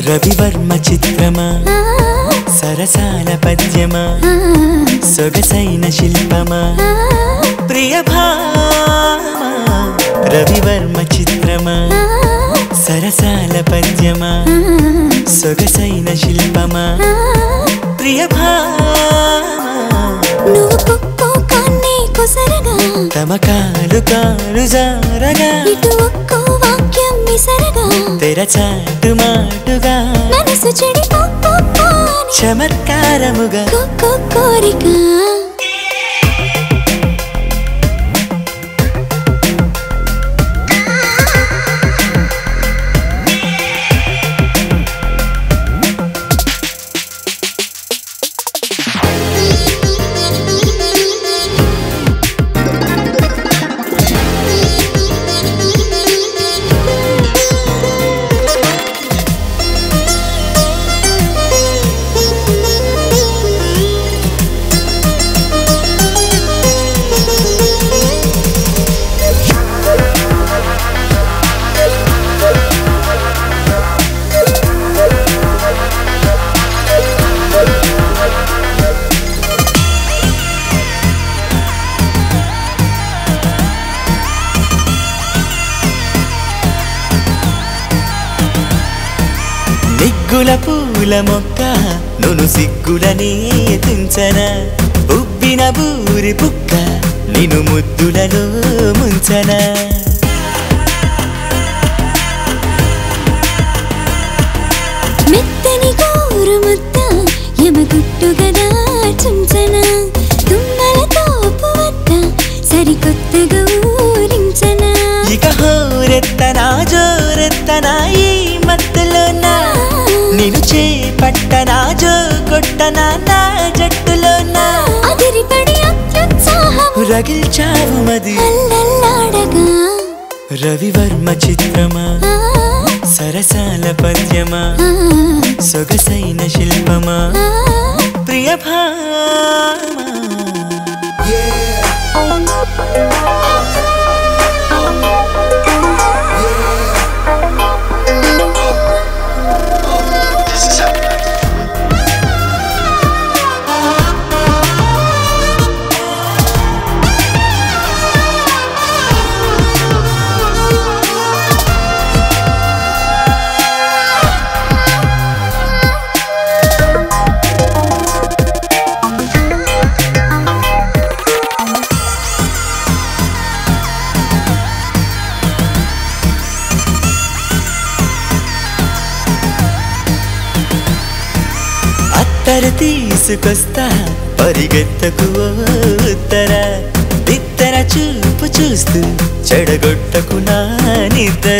రవివర్మ చిత్రమా ఆ, సరసాల పద్యమా ఆ, సొగసైన శిల్పమా ఆ, ప్రియ భామా రవివర్మ చిత్రమా ఆ, సరసాల పద్యమా ఆ, సొగసైన శిల్పమా ఆ. ప్రియ భామా నువ్వు కుక్కో కాన్నే కొసరగా తమ కాలు కాలు జారగా ఇటు ఒక్కో వాక్యం విసరగా తెరచాటు మాటుగా మనసు చెడి చమత్కారముగా కొక్కో కోరిక నిగ్గుల పూల మొక్క నును సిగ్గులనే తుంచన ఉబ్బిన బూరి పుక్క నిను ముద్దులలో ముంచన మెత్తని గోరు ముద్ద ఎమగుట్టు గదా చుంచన తుమ్మల తోపు వద్ద సరికొత్తగా ఊరించన ఇక హోరెత్తనా జోరెత్తనా ఈ మత్తులోనా నిను చేపట్టనా జో కొట్టనా నా జట్టులోనా అదిరిపడి అత్యుత్సాహము రగిల్చావు మది అల్లల్లాడగా రవివర్మ చిత్రమా ఆ, సరసాల పద్యమా ఆ, సొగసైన శిల్పమా ఆ. ప్రియ భామా అత్తర తీసుకొస్తా పరిగెత్తకు ఓ ఉత్తర ఇత్తర చూపు చూస్తూ చెడగొట్టకు నా నిద్ర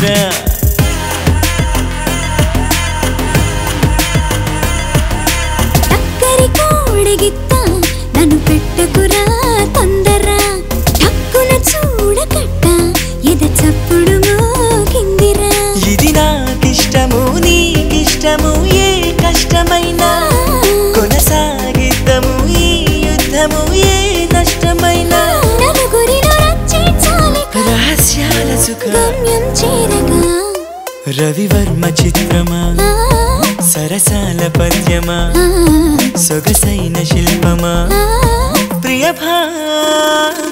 టక్కరి కోడిగిత్త నన్ను పెట్టకురా తొందర టక్కున చూడకట్ట ఎద చప్పుడు మోగిందిరా ఇది నాకిష్టము నీకిష్టము ఏ కష్టమైనా కొనసాగిద్దము ఈ యుద్ధము ఏ నష్టమైనా నలుగురిలో రచ్చి చాలిక రహస్యాల సుఖ గమ్యం చేరగా రవివర్మ చిత్రమా ఆ, సరసాల పద్యమా ఆ, సొగసైన శిల్పమా ఆ. ప్రియ భామా